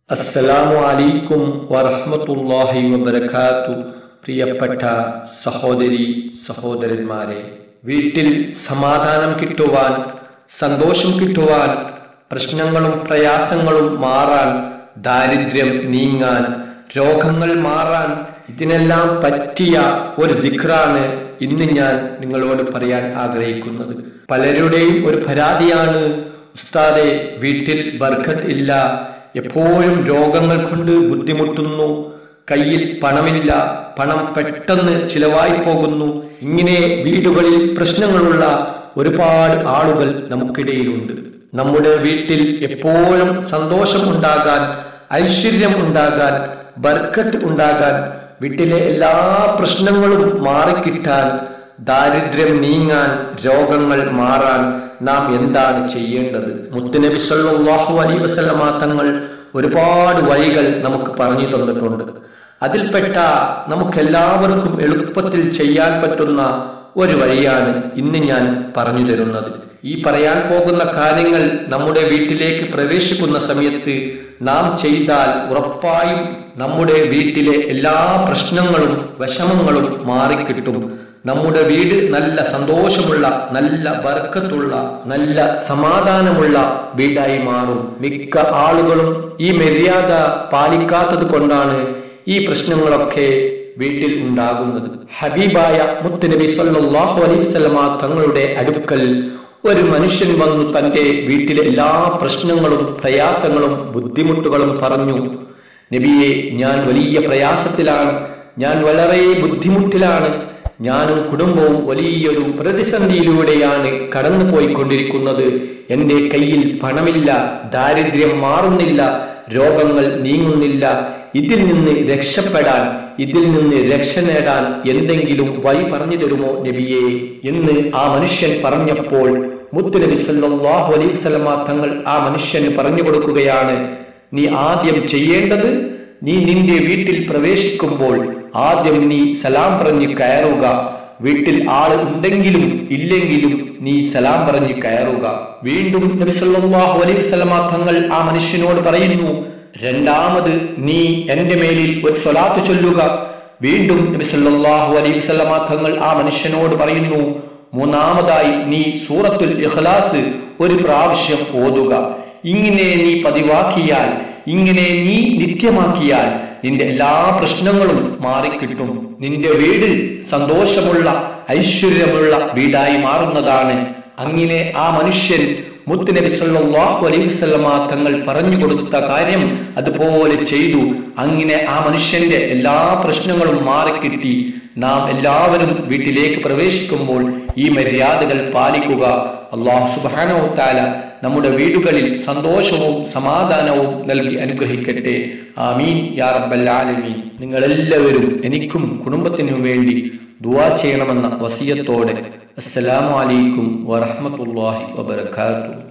അസ്സലാമു അലൈക്കും വറഹ്മത്തുള്ളാഹി വബറകാത്തു പ്രിയപ്പെട്ട സഹോദരി സഹോദരന്മാരെ വീട്ടിൽ സമാധാനം കിട്ടുവാൻ സന്തോഷം കിട്ടുവാൻ പ്രശ്നങ്ങളും പ്രയാസങ്ങളും മാറാൻ ദാരിദ്ര്യം നീങ്ങാൻ രോഗങ്ങൾ മാറാൻ ഇതിനെല്ലാം പറ്റിയ ഒരു സിഖ്റാണ് ഇന്ന് ഞാൻ നിങ്ങളോട് പറയാൻ ആഗ്രഹിക്കുന്നത് പലരുടെയും ഒരു പരാതിയാണ് ഉസ്താദെ വീട്ടിൽ ബർക്കത്ത് ഇല്ല എപ്പോഴും രോഗങ്ങൾ കൊണ്ട് ബുദ്ധിമുട്ടുന്നു കയ്യിൽ പണമില്ല പണം പെട്ടെന്ന് ചിലവായി പോകുന്നു ഇങ്ങനെ വീടുകളിൽ പ്രശ്നങ്ങളുള്ള ഒരുപാട് ആളുകൾ നമുക്കിടയിലുണ്ട് നമ്മുടെ വീട്ടിൽ എപ്പോഴും സന്തോഷം ഉണ്ടാകാൻ ഐശ്വര്യം ഉണ്ടാകാൻ ബർക്കത്ത് ഉണ്ടാകാൻ വീട്ടിലെ എല്ലാ പ്രശ്നങ്ങളും മാറിക്കിട്ടാൻ ദാരിദ്ര്യം നീങ്ങാൻ രോഗങ്ങൾ മാറാൻ നാം എന്താണ് ചെയ്യേണ്ടത് മുത്തുനബി സല്ലല്ലാഹു അലൈഹി വസല്ലമ തങ്ങൾ ഒരുപാട് വഴികൾ നമുക്ക് പറഞ്ഞു തന്നിട്ടുണ്ട് അതിൽപ്പെട്ട നമുക്കെല്ലാവർക്കും എളുപ്പത്തിൽ ചെയ്യാൻ പറ്റുന്ന ഒരു വഴിയാണ് ഇന്ന് ഞാൻ പറഞ്ഞു തരുന്നത് ഈ പറയാൻ പോകുന്ന കാര്യങ്ങൾ നമ്മുടെ വീട്ടിലേക്ക് പ്രവേശിക്കുന്ന സമയത്ത് നാം ചെയ്താൽ ഉറപ്പായും നമ്മുടെ വീട്ടിലെ എല്ലാ പ്രശ്നങ്ങളും വിഷമങ്ങളും മാറിക്കിട്ടും നമ്മുടെ വീട് നല്ല സന്തോഷമുള്ള നല്ല ബർക്കത്തുള്ള നല്ല സമാധാനമുള്ള വീടായി മാറും മിക്ക ആളുകളും ഈ മര്യാദ പാലിക്കാത്തത് കൊണ്ടാണ് ഈ പ്രശ്നങ്ങളൊക്കെ വീട്ടിൽ ഉണ്ടാകുന്നത് ഹബീബായ മുത്തുനബി സല്ലല്ലാഹു അലൈഹി വസല്ലമ തങ്ങളുടെ അടുക്കൽ ഒരു മനുഷ്യൻ വന്നു തന്റെ വീട്ടിലെ എല്ലാ പ്രശ്നങ്ങളും പ്രയാസങ്ങളും ബുദ്ധിമുട്ടുകളും പറഞ്ഞു നബിയെ ഞാൻ വലിയ പ്രയാസത്തിലാണ് ഞാൻ വളരെ ബുദ്ധിമുട്ടിലാണ് ഞാനും കുടുംബവും വലിയൊരു പ്രതിസന്ധിയിലൂടെയാണ് കടന്നു പോയിക്കൊണ്ടിരിക്കുന്നത് എൻ്റെ കയ്യിൽ പണമില്ല ദാരിദ്ര്യം മാറുന്നില്ല രോഗങ്ങൾ നീങ്ങുന്നില്ല ഇതിൽ നിന്ന് രക്ഷപ്പെടാൻ ഇതിൽ നിന്ന് രക്ഷ നേടാൻ എന്തെങ്കിലും വഴി പറഞ്ഞു തരുമോ നബിയെ എന്ന് ആ മനുഷ്യൻ പറഞ്ഞപ്പോൾ മുത്തുനബി സല്ലല്ലാഹു അലൈഹി വസല്ലമ തങ്ങൾ ആ മനുഷ്യന് പറഞ്ഞു കൊടുക്കുകയാണ് നീ ആദ്യം ചെയ്യേണ്ടത് നീ നിന്റെ വീട്ടിൽ പ്രവേശിക്കുമ്പോൾ ആദ്യം നീ സലാം പറഞ്ഞ് കയറുക വീട്ടിൽ ആൾ ഉണ്ടെങ്കിലും ഇല്ലെങ്കിലും നീ സലാം പറഞ്ഞ് കയറുക വീണ്ടും നബി സല്ലല്ലാഹു അലൈഹി വസല്ലമ തങ്ങൾ ആ മനുഷ്യനോട് പറയുന്നു രണ്ടാമത് നീ എന്റെ മേലിൽ ഒരു സ്വലാത്ത് ചൊല്ലുക വീണ്ടും നബി സല്ലല്ലാഹു അലൈഹി വസല്ലമ തങ്ങൾ ആ മനുഷ്യനോട് പറയുന്നു മൂന്നാമതായി നീ സൂറത്തുൽ ഇഖ്ലാസ് ഒരു പ്രാവശ്യം ഓതുക ഇങ്ങനെ നീ പതിവാക്കിയാൽ ഇങ്ങനെ നീ നിത്യമാക്കിയാൽ നിന്റെ എല്ലാ പ്രശ്നങ്ങളും മാറിക്കിട്ടും നിന്റെ വീട് സന്തോഷമുള്ള ഐശ്വര്യമുള്ള വീടായി മാറുന്നതാണ് അങ്ങനെ ആ മനുഷ്യൻ മുത്തുനബി സല്ലല്ലാഹു അലൈഹി വസല്ലമ തങ്ങൾ പറഞ്ഞു കൊടുത്ത കാര്യം അതുപോലെ ചെയ്തു അങ്ങനെ ആ മനുഷ്യന്റെ എല്ലാ പ്രശ്നങ്ങളും മാറിക്കിട്ടി നാം എല്ലാവരും വീട്ടിലേക്ക് പ്രവേശിക്കുമ്പോൾ ഈ മര്യാദകൾ പാലിക്കുക അള്ളാഹു സുബ്ഹാനഹു തആല നമ്മുടെ വീടുകളിൽ സന്തോഷവും സമാധാനവും നൽകി അനുഗ്രഹിക്കട്ടെ ആമീൻ യാ റബ്ബൽ ആലമീൻ നിങ്ങൾ എല്ലാവരും എനിക്കും കുടുംബത്തിനും വേണ്ടി ദുആ ചെയ്യണമെന്ന വസിയത്തോടെ അസ്സലാമു അലൈക്കും വറഹ്മത്തുള്ളാഹി വബറകാതുഹു